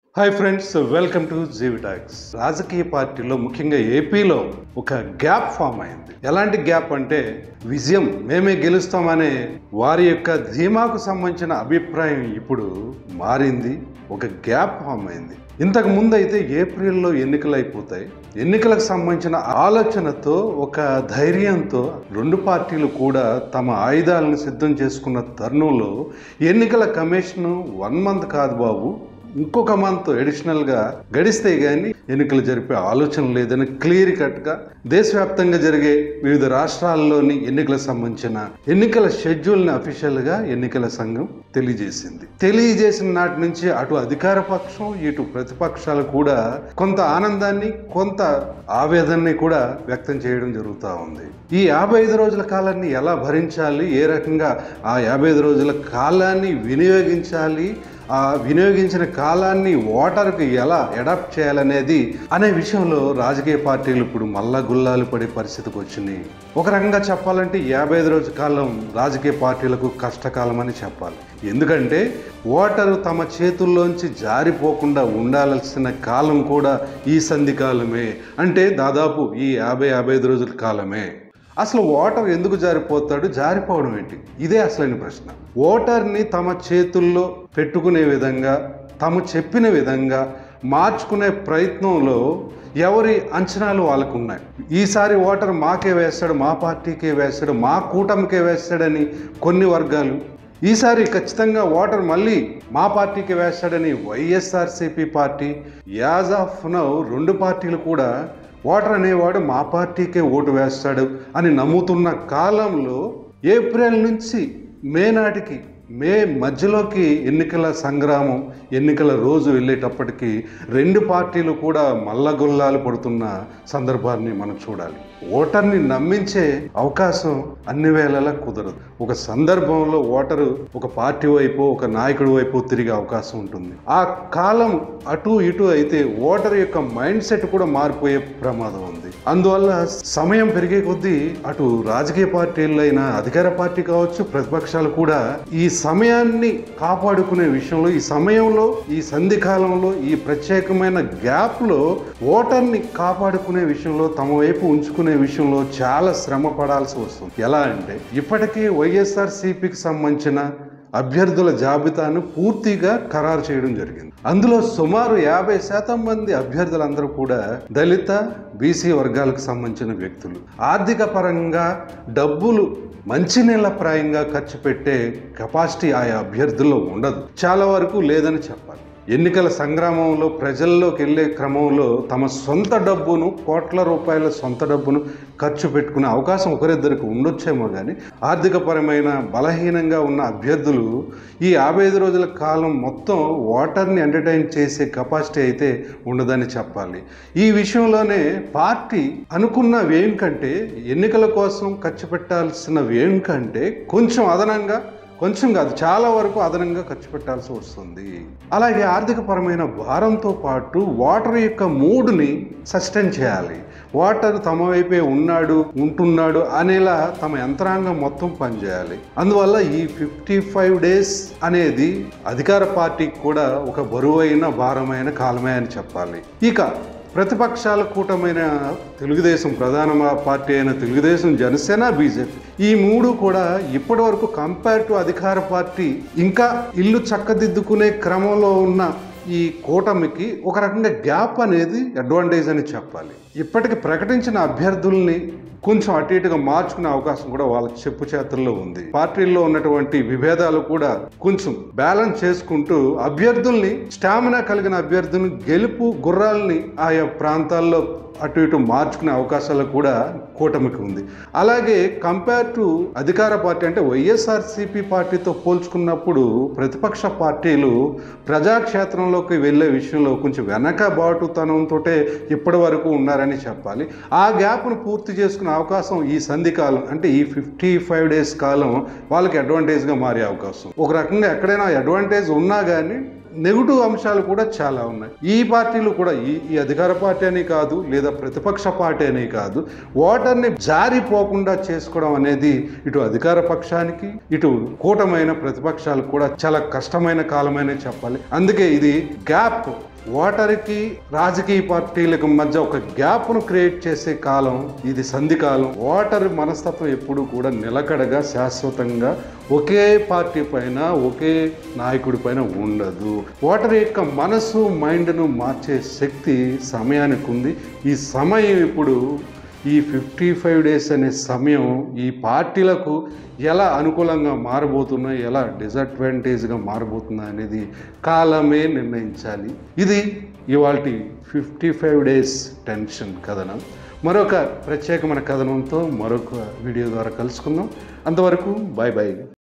hi friends welcome to జీవిటాక్స్ రాజకీయ పార్టీలో ముఖ్యంగా ఏపీలో ఒక గ్యాప్ ఫామ్ అయింది ఎలాంటి గ్యాప్ అంటే విజయం మేమే గెలుస్తామనే వారి యొక్క ధీమాకు సంబంధించిన అభిప్రాయం ఇప్పుడు మారింది ఒక గ్యాప్ ఫామ్ అయింది ఇంతకు ముందు అయితే ఏప్రిల్లో ఎన్నికలు అయిపోతాయి ఎన్నికలకు సంబంధించిన ఆలోచనతో ఒక ధైర్యంతో రెండు పార్టీలు కూడా తమ ఆయుధాలను సిద్ధం చేసుకున్న తరుణంలో ఎన్నికల కమిషన్ వన్ మంత్ కాదు బాబు ఇంకొక మంత్ అడిషనల్గా గడిస్తే కానీ ఎన్నికలు జరిపే ఆలోచన లేదని క్లియర్ కట్గా దేశవ్యాప్తంగా జరిగే వివిధ రాష్ట్రాల్లోని ఎన్నికలకు సంబంధించిన ఎన్నికల షెడ్యూల్ని అఫీషియల్గా ఎన్నికల సంఘం తెలియజేసింది తెలియజేసిన నాటి నుంచి అటు అధికార పక్షం ఇటు ప్రతిపక్షాలు కూడా కొంత ఆనందాన్ని కొంత ఆవేదనని కూడా వ్యక్తం చేయడం జరుగుతూ ఉంది ఈ యాభై ఐదు రోజుల కాలాన్ని ఎలా భరించాలి ఏ రకంగా ఆ యాభై ఐదు రోజుల కాలాన్ని వినియోగించాలి ఆ వినియోగించిన కాలాన్ని ఓటర్కి ఎలా అడాప్ట్ చేయాలనేది అనే విషయంలో రాజకీయ పార్టీలు ఇప్పుడు మల్లా గుల్లాలు పడే పరిస్థితికి వచ్చినాయి ఒక రకంగా చెప్పాలంటే యాభై ఐదు రోజుల కాలం రాజకీయ పార్టీలకు కష్టకాలం అని చెప్పాలి ఎందుకంటే ఓటరు తమ చేతుల్లోంచి జారిపోకుండా ఉండాల్సిన కాలం కూడా ఈ సంధి కాలమే అంటే దాదాపు ఈ యాభై యాభై ఐదు రోజుల కాలమే అసలు ఓటర్ ఎందుకు జారిపోతాడు జారిపోవడం ఏంటి ఇదే అసలైన ప్రశ్న ఓటర్ని తమ చేతుల్లో పెట్టుకునే విధంగా తాము చెప్పిన విధంగా మార్చుకునే ప్రయత్నంలో ఎవరి అంచనాలు వాళ్ళకు ఉన్నాయి ఈసారి ఓటర్ మాకే వేస్తాడు మా పార్టీకే వేస్తాడు మా కూటమికే వేస్తాడని కొన్ని వర్గాలు ఈసారి ఖచ్చితంగా ఓటర్ మళ్ళీ మా పార్టీకి వేస్తాడని YSRCP party as of now రెండు పార్టీలు కూడా ఓటర్ అనేవాడు మా పార్టీకే ఓటు వేస్తాడు అని నమ్ముతున్న కాలంలో ఏప్రిల్ నుంచి మే నాటికి మే మధ్యలోకి ఎన్నికల సంగ్రామం ఎన్నికల రోజు వెళ్ళేటప్పటికి రెండు పార్టీలు కూడా మల్లగొల్లాలు పడుతున్న సందర్భాన్ని మనం చూడాలి ఓటర్ని నమ్మించే అవకాశం అన్ని వేళలా కుదరదు ఒక సందర్భంలో ఓటరు ఒక పార్టీ వైపు ఒక నాయకుడి వైపు తిరిగే అవకాశం ఉంటుంది ఆ కాలం అటు ఇటు అయితే ఓటర్ యొక్క మైండ్ సెట్ కూడా మారిపోయే ప్రమాదం ఉంది అందువల్ల సమయం పెరిగే కొద్దీ అటు రాజకీయ పార్టీలైన అధికార పార్టీ కావచ్చు ప్రతిపక్షాలు కూడా ఈ సమయాన్ని కాపాడుకునే విషయంలో ఈ సమయంలో ఈ సంధి కాలంలో ఈ ప్రత్యేకమైన గ్యాప్లో ఓటర్ని కాపాడుకునే విషయంలో తమ వైపు ఉంచుకునే విషయంలో చాలా శ్రమ పడాల్సి వస్తుంది ఎలా అంటే ఇప్పటికీ వైఎస్ఆర్ సిపికి సంబంధించిన అభ్యర్థుల జాబితాను పూర్తిగా ఖరారు చేయడం జరిగింది అందులో సుమారు యాభై శాతం మంది అభ్యర్థులందరూ కూడా దళిత బీసీ వర్గాలకు సంబంధించిన వ్యక్తులు ఆర్థిక పరంగా డబ్బులు మంచినీళ్ళ ప్రాయంగా ఖర్చు పెట్టే కెపాసిటీ ఆయా అభ్యర్థుల్లో ఉండదు చాలా వరకు లేదని చెప్పాలి ఎన్నికల సంగ్రామంలో ప్రజల్లోకి వెళ్ళే క్రమంలో తమ సొంత డబ్బును కోట్ల రూపాయల సొంత డబ్బును ఖర్చు పెట్టుకునే అవకాశం ఒకరిద్దరికి ఉండొచ్చేమో కానీ ఆర్థికపరమైన బలహీనంగా ఉన్న అభ్యర్థులు ఈ యాభై ఐదు రోజుల కాలం మొత్తం ఓటర్ని ఎంటర్టైన్ చేసే కెపాసిటీ అయితే ఉండదని చెప్పాలి ఈ విషయంలోనే పార్టీ అనుకున్న వ్యయం కంటే ఎన్నికల కోసం ఖర్చు పెట్టాల్సిన వ్యయం కంటే కొంచెం అదనంగా కొంచెం కాదు చాలా వరకు అదనంగా ఖర్చు పెట్టాల్సి వస్తుంది అలాగే ఆర్థికపరమైన భారంతో పాటు వాటర్ యొక్క మూడ్ని సస్టైన్ చేయాలి వాటర్ తమ వైపే ఉన్నాడు ఉంటున్నాడు అనేలా తమ యంత్రాంగం మొత్తం పనిచేయాలి అందువల్ల ఈ ఫిఫ్టీ ఫైవ్ డేస్ అనేది అధికార పార్టీకి కూడా ఒక బరువైన భారమైన కాలమే అని చెప్పాలి ఇక ప్రతిపక్షాల కూటమైన తెలుగుదేశం ప్రధాన పార్టీ అయిన తెలుగుదేశం జనసేన బీజేపీ ఈ మూడు కూడా ఇప్పటి వరకు కంపేర్ టు అధికార పార్టీ ఇంకా ఇల్లు చక్కదిద్దుకునే క్రమంలో ఉన్న ఈ కూటమికి ఒక రకంగా గ్యాప్ అనేది అడ్వాంటేజ్ అని చెప్పాలి ఇప్పటికి ప్రకటించిన అభ్యర్థుల్ని కొంచెం అటు ఇటుగా మార్చుకునే అవకాశం కూడా వాళ్ళ చెప్పు చేతుల్లో ఉంది పార్టీల్లో ఉన్నటువంటి విభేదాలు కూడా కొంచెం బ్యాలెన్స్ చేసుకుంటూ అభ్యర్థుల్ని స్టామినా కలిగిన అభ్యర్థుల్ని గెలుపు గుర్రాల్ని ఆయా ప్రాంతాల్లో అటు ఇటు మార్చుకునే అవకాశాలు కూడా కూటమికి ఉంది అలాగే కంపేర్ టు అధికార పార్టీ అంటే వైఎస్ఆర్సీపీ పార్టీతో పోల్చుకున్నప్పుడు ప్రతిపక్ష పార్టీలు ప్రజాక్షేత్రంలోకి వెళ్ళే విషయంలో కొంచెం వెనకబాటుతనంతో ఇప్పటి వరకు ఉన్నారని చెప్పాలి ఆ గ్యాప్ను పూర్తి చేసుకునే అవకాశం ఈ సంధి కాలం అంటే ఈ ఫిఫ్టీ ఫైవ్ డేస్ కాలం వాళ్ళకి అడ్వాంటేజ్గా మారే అవకాశం ఒక రకంగా ఎక్కడైనా అడ్వాంటేజ్ ఉన్నా కానీ నెగిటివ్ అంశాలు కూడా చాలా ఉన్నాయి ఈ పార్టీలు కూడా ఈ ఈ అధికార పార్టీ అని కాదు లేదా ప్రతిపక్ష పార్టీ అని కాదు ఓటర్ని జారిపోకుండా చేసుకోవడం అనేది ఇటు అధికార పక్షానికి ఇటు కూటమైన ప్రతిపక్షాలకు కూడా చాలా కష్టమైన కాలమనే చెప్పాలి అందుకే ఇది గ్యాప్ ఓటర్కి రాజకీయ పార్టీలకు మధ్య ఒక గ్యాప్ను క్రియేట్ చేసే కాలం ఇది సంధి కాలం ఓటర్ మనస్తత్వం ఎప్పుడు కూడా నిలకడగా శాశ్వతంగా ఒకే పార్టీ పైన ఒకే నాయకుడి పైన ఉండదు ఓటర్ యొక్క మనసు మైండ్ను మార్చే శక్తి సమయానికి ఉంది ఈ సమయం ఇప్పుడు ఈ ఫిఫ్టీ ఫైవ్ డేస్ అనే సమయం ఈ పార్టీలకు ఎలా అనుకూలంగా మారబోతున్నాయి ఎలా డిసడ్వాంటేజ్గా మారబోతున్నాయి అనేది కాలమే నిర్ణయించాలి ఇది ఇవాళ ఫిఫ్టీ ఫైవ్ డేస్ టెన్షన్ కథనం మరొక ప్రత్యేకమైన కథనంతో మరొక వీడియో ద్వారా కలుసుకుందాం అంతవరకు బాయ్ బాయ్